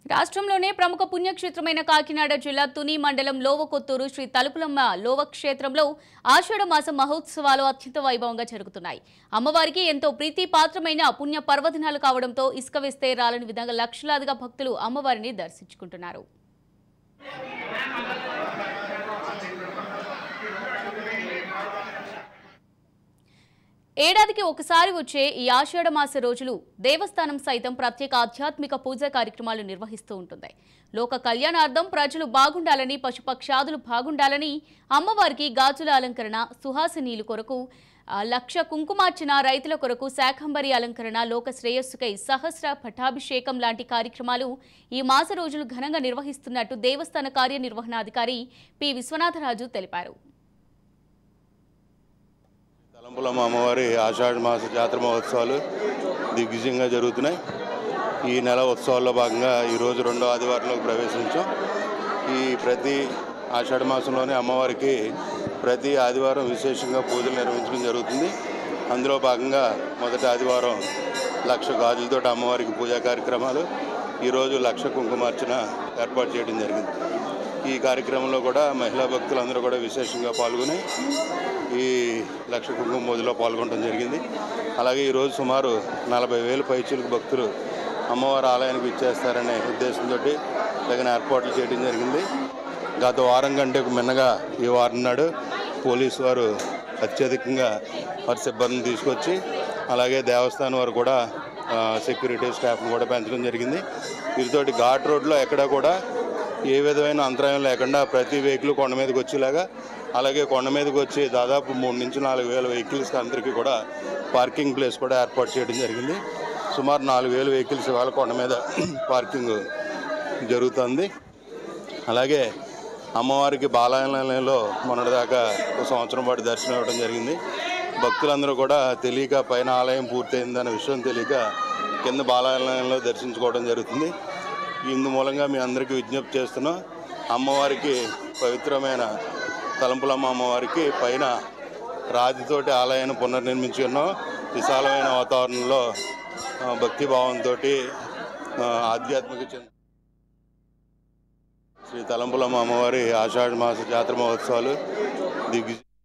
రాష్ట్రంలోనే ప్రముఖ పుణ్యక్షేత్రమైన కాకినాడ జిల్లా తుని మండలం లోవకొత్తూరు శ్రీ తలుపులమ్మ లోవ క్షేత్రంలో ఆషాఢ మాస మహోత్సవాలు అత్యంత వైభవంగా జరుగుతున్నాయి అమ్మవారికి ఎంతో ప్రీతిపాత్రమైన పుణ్య పర్వదినాలు కావడంతో ఇసుక వేస్తే రాలని విధంగా లక్షలాదిగా భక్తులు అమ్మవారిని దర్శించుకుంటున్నారు ఏడాదికి ఒకసారి వచ్చే ఈ ఆషాఢ మాస రోజులు దేవస్థానం సైతం ప్రత్యేక ఆధ్యాత్మిక పూజా కార్యక్రమాలు నిర్వహిస్తూ ఉంటుంది లోక కళ్యాణార్థం ప్రజలు బాగుండాలని పశుపక్షాదులు బాగుండాలని అమ్మవారికి గాజుల అలంకరణ సుహాసినీలు కొరకు ఆ, లక్ష కుంకుమార్చన రైతుల కొరకు శాకంబరి అలంకరణ లోక శ్రేయస్సుకై సహస్ర పటాభిషేకం లాంటి కార్యక్రమాలు ఈ మాస రోజులు ఘనంగా నిర్వహిస్తున్నట్టు దేవస్థాన కార్యనిర్వహణాధికారి పి విశ్వనాథరాజు తెలిపారు తలంపులమ్మ అమ్మవారి ఆషాఢ మాస జాతర మహోత్సవాలు దిగ్విజయంగా జరుగుతున్నాయి ఈ నెల ఉత్సవాల్లో భాగంగా ఈరోజు రెండో ఆదివారంలోకి ప్రవేశించాం ఈ ప్రతి ఆషాఢ మాసంలోనే అమ్మవారికి ప్రతి ఆదివారం విశేషంగా పూజలు నిర్వహించడం జరుగుతుంది అందులో భాగంగా మొదటి ఆదివారం లక్ష గాజులతో అమ్మవారికి పూజా కార్యక్రమాలు ఈరోజు లక్ష కుంకుమార్చన ఏర్పాటు చేయడం జరిగింది ఈ కార్యక్రమంలో కూడా మహిళా భక్తులందరూ కూడా విశేషంగా పాల్గొని ఈ లక్ష కుంకుమ పూజలో పాల్గొనడం జరిగింది అలాగే ఈరోజు సుమారు నలభై వేల పైచులకు భక్తులు అమ్మవారి ఆలయానికి ఇచ్చేస్తారనే ఉద్దేశంతో తగిన ఏర్పాట్లు చేయడం జరిగింది గత వారం కంటే మిన్నగా ఈ వారం నాడు పోలీసు వారు అత్యధికంగా వారి సిబ్బందిని తీసుకొచ్చి అలాగే దేవస్థానం వారు కూడా ఆ, సెక్యూరిటీ స్టాఫ్ను కూడా పెంచడం జరిగింది వీరితోటి ఘాట్ రోడ్లో ఎక్కడా కూడా ఏ విధమైన అంతరాయం లేకుండా ప్రతి వెహికల్ కొండ మీదకి వచ్చేలాగా అలాగే కొండ మీదకి వచ్చి దాదాపు మూడు నుంచి నాలుగు వేల వెహికల్స్ అందరికీ కూడా పార్కింగ్ ప్లేస్ కూడా ఏర్పాటు చేయడం జరిగింది సుమారు నాలుగు వేల వెహికల్స్ ఇవాళ కొండ మీద పార్కింగ్ జరుగుతుంది అలాగే అమ్మవారికి బాలాలయంలో మొన్నటిదాకా ఒక సంవత్సరం పాటు దర్శనం ఇవ్వడం జరిగింది భక్తులందరూ కూడా తెలియక పైన ఆలయం పూర్తయిందనే విషయం తెలియక కింద బాలాలయంలో దర్శించుకోవడం జరుగుతుంది ఇందు మూలంగా మీ అందరికీ విజ్ఞప్తి చేస్తున్నాం అమ్మవారికి పవిత్రమైన తలంపులమ్మ అమ్మవారికి పైన రాతితోటి ఆలయాన్ని పునర్నిర్మించి ఉన్నాం విశాలమైన వాతావరణంలో ఆ, భక్తిభావంతో ఆధ్యాత్మిక చింత శ్రీ తలంపులమ్మ అమ్మవారి ఆషాఢ మాస జాతర మహోత్సవాలు దిగ్విజయం